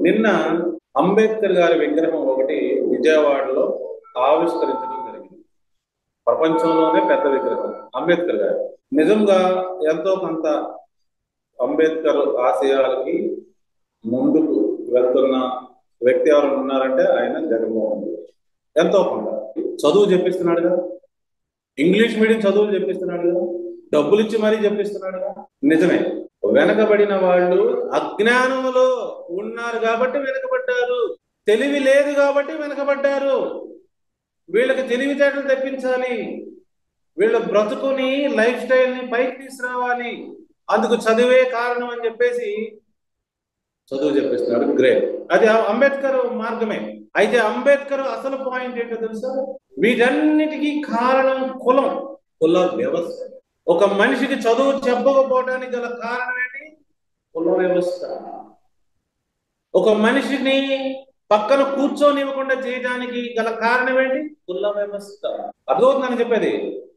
నిన్న అంబేద్కర్ గారి విగ్రహం ఒకటి విజయవాడలో ఆవిష్కరించడం జరిగింది ప్రపంచంలోనే పెద్ద విగ్రహం అంబేద్కర్ గారు నిజంగా ఎంతో కొంత అంబేద్కర్ ఆశయాలకి ముందుకు వెళ్తున్న వ్యక్తి ఎవరు ఉన్నారంటే ఆయన జగన్మోహన్ రెడ్డి ఎంతో కొంత చదువు చెప్పిస్తున్నాడు కదా ఇంగ్లీష్ మీడియం చదువులు చెప్పిస్తున్నాడు కదా డబ్బులు ఇచ్చి మరీ చెప్పిస్తున్నాడు కదా నిజమే వెనకబడిన వాళ్ళు అజ్ఞానంలో ఉన్నారు కాబట్టి వెనకబడ్డారు తెలివి లేదు కాబట్టి వెనకబడ్డారు వీళ్ళకి తెలివితేటలు తెప్పించాలి వీళ్ళ బ్రతుకుని లైఫ్ స్టైల్ ని పైకి తీసుకురావాలి అందుకు చదివే కారణం అని చెప్పేసి చదువు చెప్పిస్తున్నాడు గ్రేట్ అది అంబేద్కర్ మార్గమే అయితే అంబేద్కర్ అసలు పాయింట్ ఏంటో తెలుసా వీటన్నిటికీ కారణం కులం కుల వ్యవస్థ ఒక మనిషికి చదువు చెప్పకపోవడానికి గల కారణం ఏంటి కుల వ్యవస్థ ఒక మనిషిని పక్కన కూర్చోనివ్వకుండా చేయడానికి గల కారణం ఏంటి కుల వ్యవస్థ అర్థమవుతుందని చెప్పేది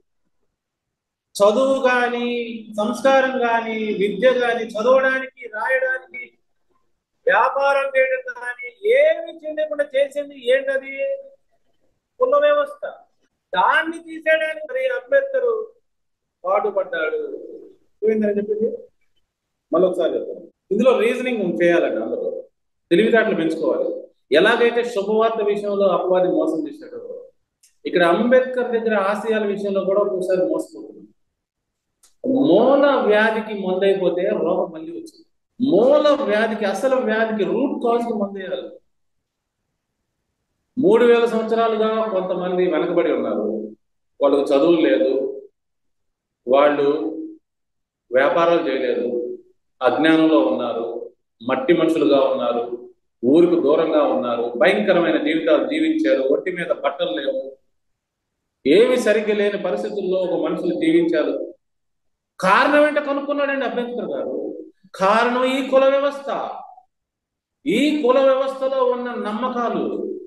చదువు గాని సంస్కారం గాని విద్య గాని చదవడానికి రాయడానికి వ్యాపారం చేయడం కానీ ఏమి చేయకుండా చేసింది ఏంటది కుల వ్యవస్థ దాన్ని తీసేయడానికి మరి అంబేద్కర్ పాటుపడ్డాడు ఏమైందని చెప్పింది మళ్ళొకసారి చెప్తాను ఇందులో రీజనింగ్ చేయాలండి అందరూ తెలివితేటలు పెంచుకోవాలి ఎలాగైతే శుభవార్త విషయంలో అపవాది మోసం చేశాడో ఇక్కడ అంబేద్కర్ దగ్గర ఆశయాల విషయంలో కూడా ఒకసారి మోసపోతుంది మూల వ్యాధికి మందైపోతే రోగం మళ్ళీ వచ్చింది మూల వ్యాధికి అసలు వ్యాధికి రూట్ కాజ్ మందేయాలి మూడు వేల సంవత్సరాలుగా కొంతమంది వెనకబడి ఉన్నారు వాళ్ళకు చదువు లేదు వాళ్ళు వ్యాపారాలు చేయలేదు అజ్ఞానంలో ఉన్నారు మట్టి మనుషులుగా ఉన్నారు ఊరికి దూరంగా ఉన్నారు భయంకరమైన జీవితాలు జీవించారు ఒంటి మీద బట్టలు లేవు ఏమి సరిగ్గా లేని పరిస్థితుల్లో ఒక మనుషులు జీవించారు కారణం ఏంటో కనుక్కున్నాడండి అంబేద్కర్ గారు కారణం ఈ కుల వ్యవస్థ ఈ కుల వ్యవస్థలో ఉన్న నమ్మకాలు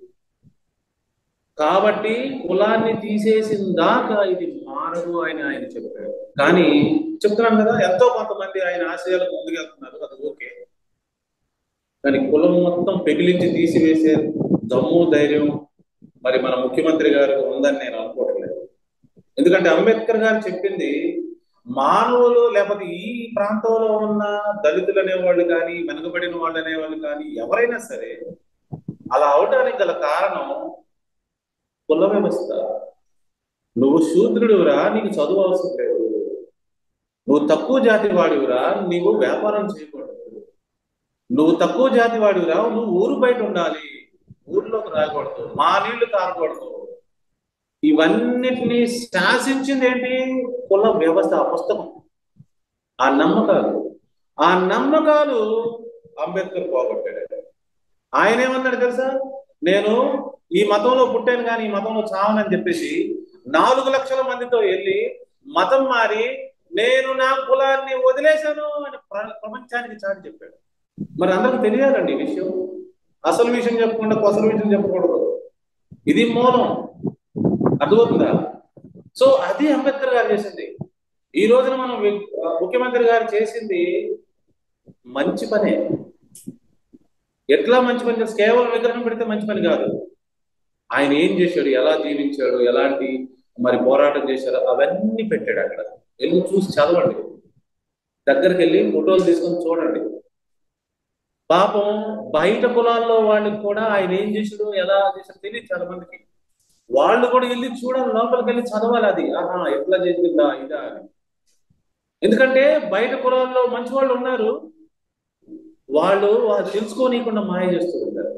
కాబట్టి కులాన్ని తీసేసిన దాకా ఇది మారదు అని ఆయన చెప్పాడు కానీ చెప్తున్నాను కదా ఎంతో కొంతమంది ఆయన ఆశయాలకు ముందుకెళ్తున్నారు అది ఓకే కానీ కులం మొత్తం పెగిలించి తీసివేసే దమ్ము ధైర్యం మరి మన ముఖ్యమంత్రి గారికి ఉందని నేను అనుకోవట్లేదు ఎందుకంటే అంబేద్కర్ గారు చెప్పింది మానవులు లేకపోతే ఈ ప్రాంతంలో ఉన్న దళితులు అనేవాళ్ళు కానీ వెనుకబడిన వాళ్ళు అనేవాళ్ళు కానీ ఎవరైనా సరే అలా అవటానికి గల కారణం కుల వ్యవస్థ నువ్వు శూద్రుడివిరా నీకు చదువు అవసరం లేదు నువ్వు తక్కువ జాతి వాడివిరా నీవు వ్యాపారం చేయకూడదు నువ్వు తక్కువ జాతి వాడివిరా నువ్వు ఊరు బయట ఉండాలి ఊర్లోకి రాకూడదు మా నీళ్లు తాగకూడదు ఇవన్నిటిని శాసించింది ఏంటి కుల వ్యవస్థ ఆ పుస్తకం ఆ నమ్మకాలు ఆ నమ్మకాలు అంబేద్కర్ పోగొట్టాడు ఆయన ఏమన్నాడు తెలుసా నేను ఈ మతంలో పుట్టాను కానీ ఈ మతంలో చావనని చెప్పేసి నాలుగు లక్షల మందితో వెళ్ళి మతం మారి నేను నా కులాన్ని వదిలేశాను అని ప్రపంచానికి చాటి చెప్పాడు మరి అందరికి తెలియాలండి ఈ విషయం అసలు విషయం చెప్పకుండా కొసలు విషయం చెప్పకూడదు ఇది మూలం అర్థమవుతుందా సో అది అంబేద్కర్ గారు చేసింది ఈ రోజున మనం ముఖ్యమంత్రి గారు చేసింది మంచి పనే ఎట్లా మంచి పని చేసి కేవలం విగ్రహం పెడితే మంచి పని కాదు ఆయన ఏం చేశాడు ఎలా జీవించాడు ఎలాంటి మరి పోరాటం చేశారు అవన్నీ పెట్టాడు అక్కడ వెళ్ళి చూసి చదవండి దగ్గరికి వెళ్ళి ఫోటోలు తీసుకొని చూడండి పాపం బయట కులాల్లో వాళ్ళకి కూడా ఆయన ఏం చేశాడు ఎలా చేశాడు తెలియదు చాలా మందికి వాళ్ళు కూడా వెళ్ళి చూడాలి లోపలికి వెళ్ళి చదవాలి అది ఆహా ఎట్లా చేసిందా ఇదా అని ఎందుకంటే బయట కులాల్లో మంచి వాళ్ళు ఉన్నారు వాళ్ళు తెలుసుకోనీయకుండా మాయ చేస్తూ ఉంటారు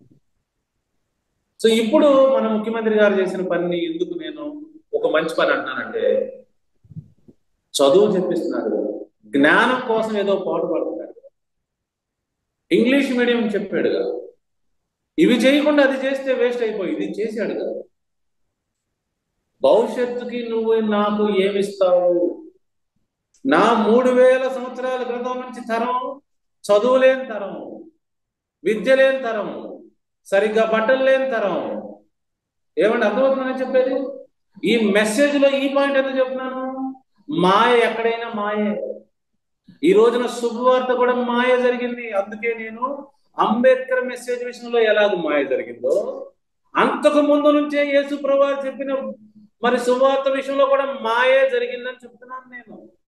సో ఇప్పుడు మన ముఖ్యమంత్రి గారు చేసిన పని ఎందుకు నేను ఒక మంచి పని అంటున్నానంటే చదువు చెప్పిస్తున్నాడు జ్ఞానం కోసం ఏదో పాటుపడుతున్నాడు ఇంగ్లీష్ మీడియం చెప్పాడుగా ఇవి చేయకుండా అది చేస్తే వేస్ట్ అయిపోయి ఇది చేశాడు కదా భవిష్యత్తుకి నువ్వు నాకు ఏమిస్తావు నా మూడు వేల సంవత్సరాల క్రితం నుంచి తరం చదువులేని తరం విద్య లేని తరం సరిగ్గా బట్టలు లేని తరం ఏమంటే అర్థమవుతుందని చెప్పేది ఈ మెసేజ్ లో ఈ పాయింట్ ఎందుకు చెప్తున్నాను మాయ ఎక్కడైనా మాయే ఈ రోజున శుభవార్త కూడా మాయ జరిగింది అందుకే నేను అంబేద్కర్ మెసేజ్ విషయంలో ఎలాగ మాయ జరిగిందో అంతకు ముందు నుంచే యేసు ప్రభు చెప్పిన మరి సువార్త విషయంలో కూడా మాయే జరిగిందని చెప్తున్నాను నేను